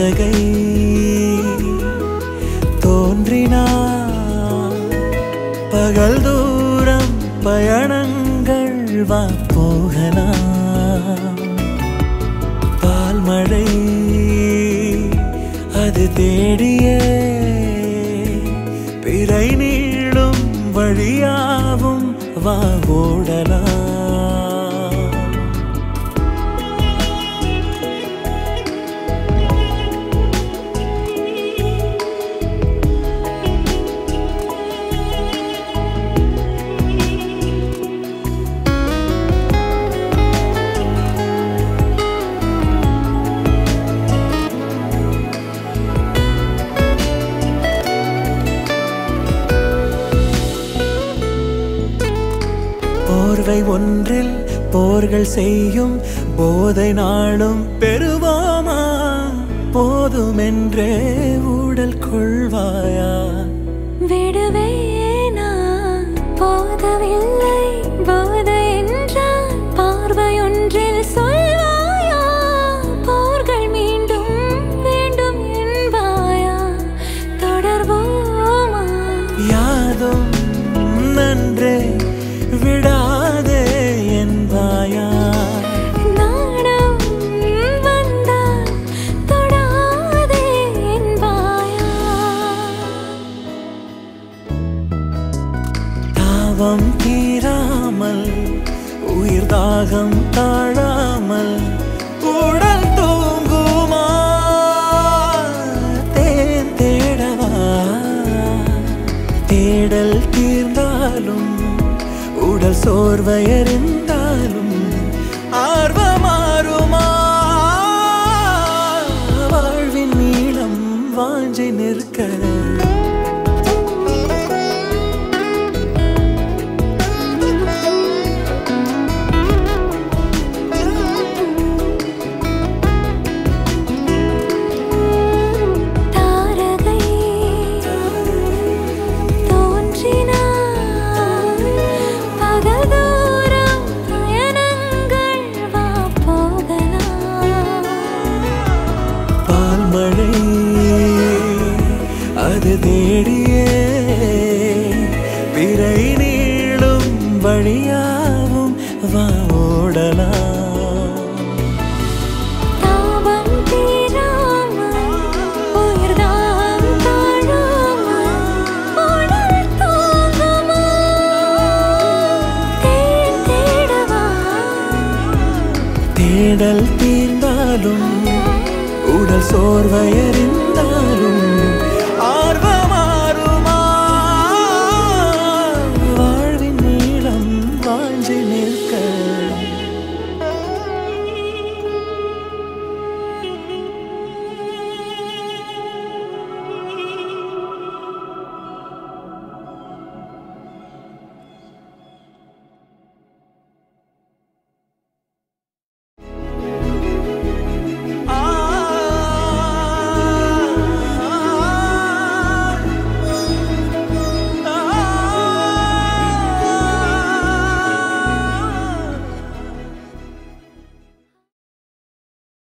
தாரகை தோன்றினார் பகல் தூரம் பயணங்கள் வா போகலாம் பால்மழை அது தேடியே பிறை நீளும் வழியாவும் வா ஓடலாம் போர்வை ஒன்றில் போர்கள் செய்யும் போதை நாளும் பெறுவோமா போதுமென்றே ஊடல் கொள்வாயா விடுவேனா போதவில்லை போதை என்றால் பார்வையொன்றில் சொல்வாயா போர்கள் மீண்டும் வேண்டும் என்பாயா தொடர்வோமா யாதும் நன்றே விடாதே என்பாயா நாணம் வந்தால் தொடாதே என்பாயா தாவம் தீராமல் உயிர் தாகம் தாழாமல் உடல் தூங்குமா தேன் தேடவா தேடல் தீர்ந்தாலும் உடல் சோர்வையறிந்தாலும் ஆர்வமாறுமா வாழ்வின் நீளம் வாஞ்சி நிற்க தாரகை தோன்றினார் பகல் தூரம் பயணங்கள் வா போகலாம் பால்மழை அது தேடியே பிறை நீளும் வழியாவும் வா ஓடலாம் தாபம் தீராமல் உயிர்தான் தாழாமல் உடல் தூங்குமா தேன் தேடவா தேடல் தீர்ந்தாலும் உடல் சோர்வையறிந்தாலும்